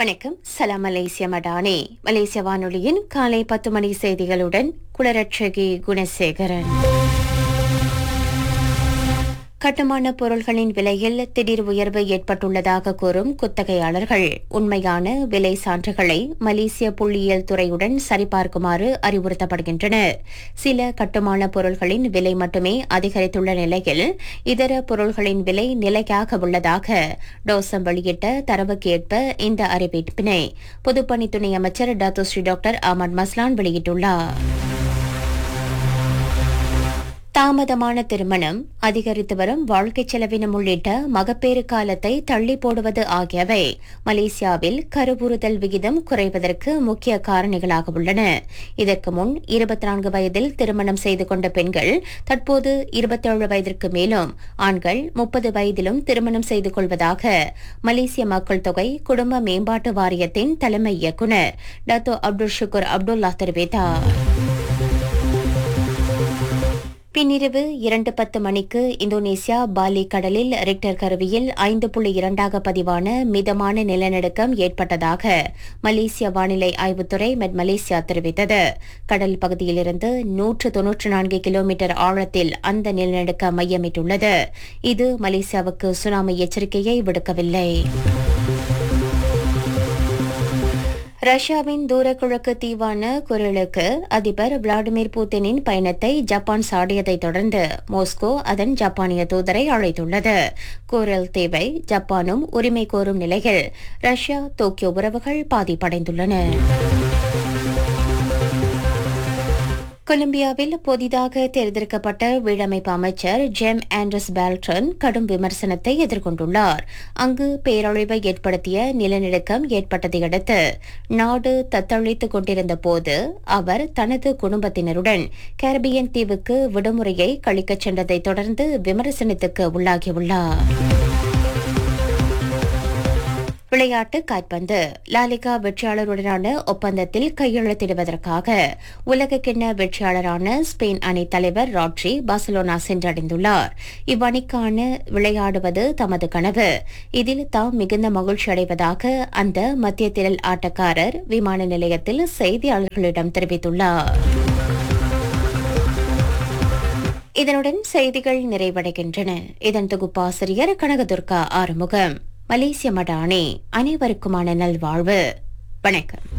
வணக்கம் சலாம் மலேசிய மடானே மலேசிய வானொலியின் காலை பத்து மணி செய்திகளுடன் குளரட்சகி குணசேகரன் கட்டுமான பொருள்களின் விலையில் திடீர் உயர்வு ஏற்பட்டுள்ளதாக கூறும் குத்தகையாளர்கள் உண்மையான விலை சான்றுகளை மலேசிய புள்ளியியல் துறையுடன் சரிபார்க்குமாறு அறிவுறுத்தப்படுகின்றனர் சில கட்டுமான பொருள்களின் விலை மட்டுமே அதிகரித்துள்ள நிலையில் இதர பொருள்களின் விலை நிலையாக உள்ளதாக டோசம் வெளியிட்ட தரவுக்கேற்ப இந்த அறிவிப்பினை பொதுப்பணி துணை அமைச்சர் doctor Shri doctor Ahmad Maslan வெளியிட்டுள்ளார் தாமதமான திருமணம் அதிகரித்து வரும் வாழ்க்கை செலவினம் உள்ளிட்ட மகப்பேறு காலத்தை தள்ளி போடுவது ஆகியவை மலேசியாவில் கருவுறுதல் விகிதம் குறைவதற்கு முக்கிய காரணிகளாக உள்ளன இதற்கு முன் இருபத்தி நான்கு வயதில் திருமணம் செய்து கொண்ட பெண்கள் தற்போது இருபத்தேழு வயதிற்கு மேலும் ஆண்கள் முப்பது வயதிலும் திருமணம் செய்து கொள்வதாக மலேசிய மக்கள் தொகை குடும்ப மேம்பாட்டு வாரியத்தின் தலைமை இயக்குநர் டாத்தோ அப்துல் ஷுக்குர் அப்துல்லா தெரிவித்தார் பின்னிரவு இரண்டு பத்து மணிக்கு இந்தோனேசியா பாலி கடலில் ரிக்டர் கருவியில் ஐந்து புள்ளி இரண்டாக பதிவான மிதமான நிலநடுக்கம் ஏற்பட்டதாக மலேசிய வானிலை ஆய்வுத்துறை மெட் மலேசியா தெரிவித்தது கடல் பகுதியிலிருந்து நூற்று தொன்னூற்று நான்கு கிலோமீட்டர் ஆழத்தில் அந்த நிலநடுக்கம் மையமிட்டுள்ளது இது மலேசியாவுக்கு சுனாமி எச்சரிக்கையை விடுக்கவில்லை ரஷ்யாவின் தூரக்கிழக்கு தீவான குரலுக்கு அதிபர் விளாடிமிர் புட்டினின் பயணத்தை ஜப்பான் சாடியதைத் தொடர்ந்து மாஸ்கோ அதன் ஜப்பானிய தூதரை அழைத்துள்ளது குரல் தீவை ஜப்பானும் உரிமை கோரும் நிலையில் ரஷ்யா டோக்கியோ உறவுகள் பாதிப்படைந்துள்ளன கொலம்பியாவில் புதிதாக தேர்ந்தெடுக்கப்பட்ட வீடமைப்பு அமைச்சர் ஜெம் ஆண்டர்ஸ் பேல்டன் கடும் விமர்சனத்தை எதிர்கொண்டுள்ளார் அங்கு பேரழிவை ஏற்படுத்திய நிலநடுக்கம் ஏற்பட்டதை அடுத்து நாடு தத்தளித்துக் கொண்டிருந்த போது அவர் தனது குடும்பத்தினருடன் கேரபியன் தீவுக்கு விடுமுறையை கழிக்கச் சென்றதை தொடர்ந்து விமர்சனத்துக்கு உள்ளாகியுள்ளார் விளையாட்டு கால்பந்து லாலிகா வெற்றியாளருடனான ஒப்பந்தத்தில் கையெழுத்திடுவதற்காக உலக கிண்ண வெற்றியாளரான ஸ்பெயின் அணி தலைவர் ராட்ரி பார்சலோனா சென்றடைந்துள்ளார் இவ்வணிக்கான விளையாடுவது தமது கனவு இதில் தாம் மிகுந்த மகிழ்ச்சி அடைவதாக அந்த மத்திய திரள் ஆட்டக்காரர் விமான நிலையத்தில் செய்தியாளர்களிடம் தெரிவித்துள்ளார் இதனுடன் செய்திகள் நிறைவடைகின்றன இதன் தொகுப்பாசிரியர் கனகதுர்கா ஆறுமுகம் மலேசிய மடானே அனைவருக்குமான நல்வாழ்வு வணக்கம்